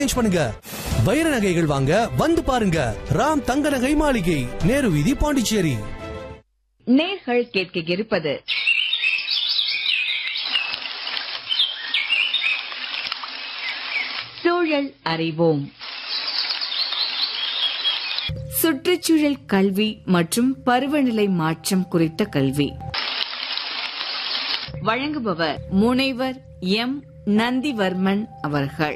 change பண்ணுங்க வைர நகைகள் வாங்க வந்து பாருங்க ராம் தங்க நகை மாளிகை நேரு வீதி பாண்டிச்சேரி நேர்கள் கேட்க இருப்பது சூழல் அறிவோம் சுற்றுச்சூழல் கல்வி மற்றும் பருவநிலை மாற்றம் குறித்த கல்வி வழங்குபவர் முனைவர் எம் நந்திவர்மன் அவர்கள்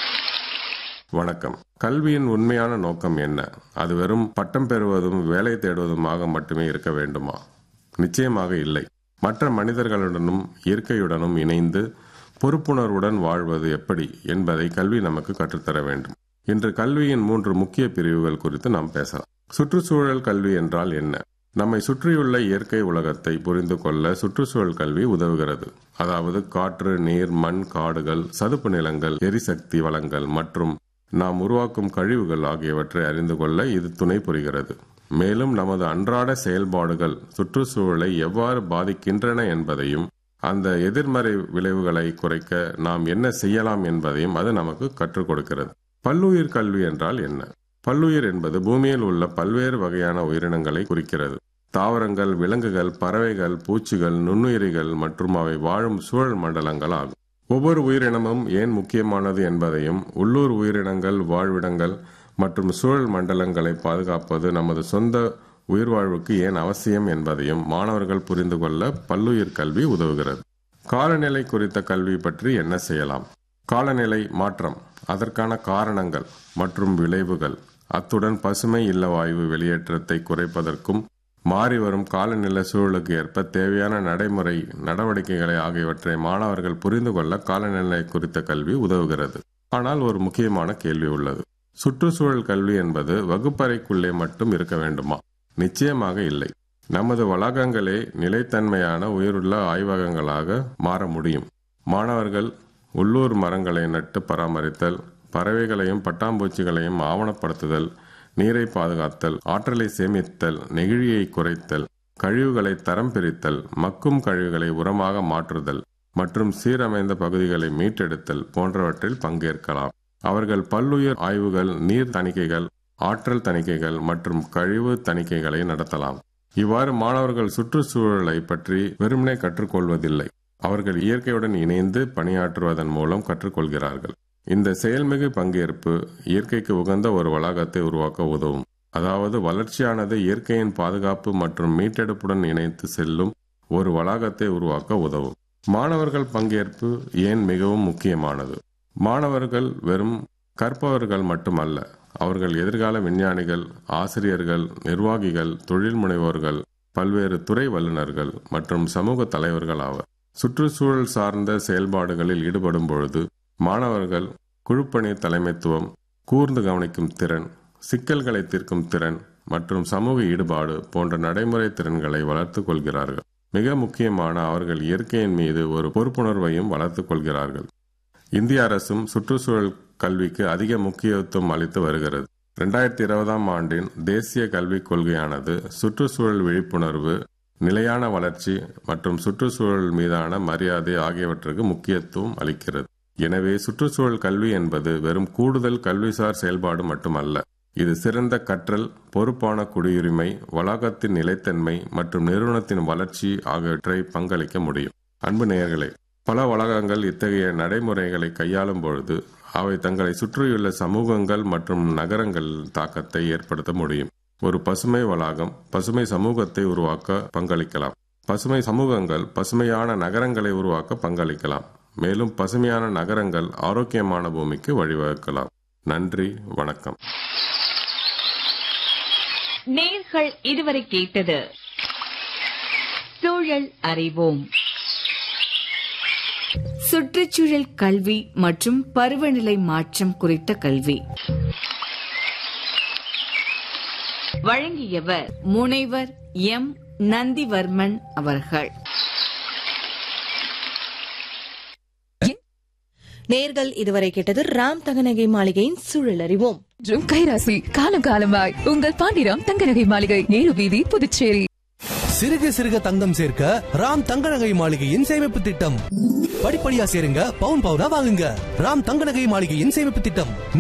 வணக்கம் கல்வியின் உண்மையான நோக்கம் என்ன அது வெறும் பட்டம் பெறுவதும் வேலை தேடுவதுமாக மட்டுமே இருக்க வேண்டுமா நிச்சயமாக இல்லை மற்ற மனிதர்களுடனும் இயற்கையுடனும் இணைந்து பொறுப்புணர்வுடன் வாழ்வது எப்படி என்பதை கல்வி நமக்கு கற்றுத்தர வேண்டும் இன்று கல்வியின் மூன்று முக்கிய பிரிவுகள் குறித்து நாம் பேசலாம் சுற்றுச்சூழல் கல்வி என்றால் என்ன நம்மை சுற்றியுள்ள இயற்கை உலகத்தை புரிந்து கொள்ள சுற்றுச்சூழல் கல்வி உதவுகிறது அதாவது காற்று நீர் மண் காடுகள் சதுப்பு நிலங்கள் எரிசக்தி வளங்கள் மற்றும் நாம் உருவாக்கும் கழிவுகள் ஆகியவற்றை அறிந்து கொள்ள இது துணை புரிகிறது மேலும் நமது அன்றாட செயல்பாடுகள் சுற்றுச்சூழலை எவ்வாறு பாதிக்கின்றன என்பதையும் அந்த எதிர்மறை விளைவுகளை குறைக்க நாம் என்ன செய்யலாம் என்பதையும் அது நமக்கு கற்றுக் கொடுக்கிறது பல்லுயிர் கல்வி என்றால் என்ன பல்லுயிர் என்பது பூமியில் உள்ள பல்வேறு வகையான உயிரினங்களை குறிக்கிறது தாவரங்கள் விலங்குகள் பறவைகள் பூச்சிகள் நுண்ணுயிரிகள் மற்றும் அவை வாழும் சூழல் மண்டலங்கள் ஆகும் ஒவ்வொரு உயிரினமும் ஏன் முக்கியமானது என்பதையும் உள்ளூர் உயிரினங்கள் வாழ்விடங்கள் மற்றும் சூழல் மண்டலங்களை பாதுகாப்பது நமது சொந்த உயிர்வாழ்வுக்கு ஏன் அவசியம் என்பதையும் மாணவர்கள் புரிந்து கொள்ள பல்லுயிர் கல்வி உதவுகிறது காலநிலை குறித்த கல்வி பற்றி என்ன செய்யலாம் காலநிலை மாற்றம் அதற்கான காரணங்கள் மற்றும் விளைவுகள் அத்துடன் பசுமை இல்ல வாயு வெளியேற்றத்தை குறைப்பதற்கும் மாறி வரும் காலநிலை சூழலுக்கு ஏற்ப தேவையான நடைமுறை நடவடிக்கைகளை ஆகியவற்றை மாணவர்கள் புரிந்து கொள்ள காலநிலை குறித்த கல்வி உதவுகிறது ஆனால் ஒரு முக்கியமான கேள்வி உள்ளது சுற்றுச்சூழல் கல்வி என்பது வகுப்பறைக்குள்ளே மட்டும் இருக்க வேண்டுமா நிச்சயமாக இல்லை நமது வளாகங்களே நிலைத்தன்மையான உயிருள்ள ஆய்வகங்களாக மாற முடியும் மாணவர்கள் உள்ளூர் மரங்களை நட்டு பராமரித்தல் பறவைகளையும் பட்டாம்பூச்சிகளையும் ஆவணப்படுத்துதல் நீரை பாதுகாத்தல் ஆற்றலை சேமித்தல் நெகிழியை குறைத்தல் கழிவுகளை தரம் பிரித்தல் மக்கும் கழிவுகளை உரமாக மாற்றுதல் மற்றும் சீரமைந்த பகுதிகளை மீட்டெடுத்தல் போன்றவற்றில் பங்கேற்கலாம் அவர்கள் பல்லுயிர் ஆய்வுகள் நீர் தணிக்கைகள் ஆற்றல் தணிக்கைகள் மற்றும் கழிவு தணிக்கைகளை நடத்தலாம் இவ்வாறு மாணவர்கள் சுற்றுச்சூழலை பற்றி வெறுமனே கற்றுக்கொள்வதில்லை அவர்கள் இயற்கையுடன் இணைந்து பணியாற்றுவதன் மூலம் கற்றுக்கொள்கிறார்கள் இந்த செயல்மிகு பங்கேற்பு இயற்கைக்கு உகந்த ஒரு வளாகத்தை உருவாக்க உதவும் அதாவது வளர்ச்சியானது இயற்கையின் பாதுகாப்பு மற்றும் மீட்டெடுப்புடன் இணைத்து செல்லும் ஒரு வளாகத்தை உருவாக்க உதவும் மாணவர்கள் பங்கேற்பு ஏன் மிகவும் முக்கியமானது மாணவர்கள் வெறும் கற்பவர்கள் மட்டுமல்ல அவர்கள் எதிர்கால விஞ்ஞானிகள் ஆசிரியர்கள் நிர்வாகிகள் தொழில் முனைவோர்கள் பல்வேறு துறை வல்லுநர்கள் மற்றும் சமூக தலைவர்கள் ஆவர் சுற்றுச்சூழல் சார்ந்த செயல்பாடுகளில் ஈடுபடும் பொழுது மாணவர்கள் குழுப்பணி தலைமைத்துவம் கூர்ந்து கவனிக்கும் திறன் சிக்கல்களை தீர்க்கும் திறன் மற்றும் சமூக ஈடுபாடு போன்ற நடைமுறை திறன்களை வளர்த்துக் கொள்கிறார்கள் மிக முக்கியமான அவர்கள் இயற்கையின் மீது ஒரு பொறுப்புணர்வையும் வளர்த்துக் கொள்கிறார்கள் இந்திய அரசும் சுற்றுச்சூழல் கல்விக்கு அதிக முக்கியத்துவம் அளித்து வருகிறது இரண்டாயிரத்தி இருபதாம் ஆண்டின் தேசிய கல்விக் கொள்கையானது சுற்றுச்சூழல் விழிப்புணர்வு நிலையான வளர்ச்சி மற்றும் சுற்றுச்சூழல் மீதான மரியாதை ஆகியவற்றுக்கு முக்கியத்துவம் அளிக்கிறது எனவே சுற்றுச்சூழல் கல்வி என்பது வெறும் கூடுதல் கல்விசார் செயல்பாடு மட்டுமல்ல இது சிறந்த கற்றல் பொறுப்பான குடியுரிமை வளாகத்தின் நிலைத்தன்மை மற்றும் நிறுவனத்தின் வளர்ச்சி ஆகியவற்றை பங்களிக்க முடியும் அன்பு நேயர்களே பல வளாகங்கள் இத்தகைய நடைமுறைகளை கையாளும் பொழுது அவை தங்களை சுற்றியுள்ள சமூகங்கள் மற்றும் நகரங்கள் தாக்கத்தை ஏற்படுத்த முடியும் ஒரு பசுமை வளாகம் பசுமை சமூகத்தை உருவாக்க பங்களிக்கலாம் பசுமை சமூகங்கள் பசுமையான நகரங்களை உருவாக்க பங்களிக்கலாம் மேலும் பசுமையான நகரங்கள் ஆரோக்கியமான பூமிக்கு வழிவகுக்கலாம் நன்றி வணக்கம் நேர்கள் இதுவரை கேட்டது சூழல் அறிவோம் சுற்றுச்சூழல் கல்வி மற்றும் பருவநிலை மாற்றம் குறித்த கல்வி வழங்கியவர் முனைவர் எம் நந்திவர்மன் அவர்கள் நேர்கள் இதுவரை கேட்டது ராம் தகநகை மாளிகையின் சூழல் அறிவோம் மற்றும் கைராசி காலம் காலமாய் உங்கள் பாண்டிராம் தங்கநகை மாளிகை நேரு வீதி புதுச்சேரி சிறுக சிறுக தங்கம் சேர்க்க ராம் தங்க நகை மாளிகையின் சேமிப்பு திட்டம் படிப்படியா சேருங்க பவுன் பவுனா வாங்குங்க ராம் தங்க நகை மாளிகையின் சேமிப்பு திட்டம்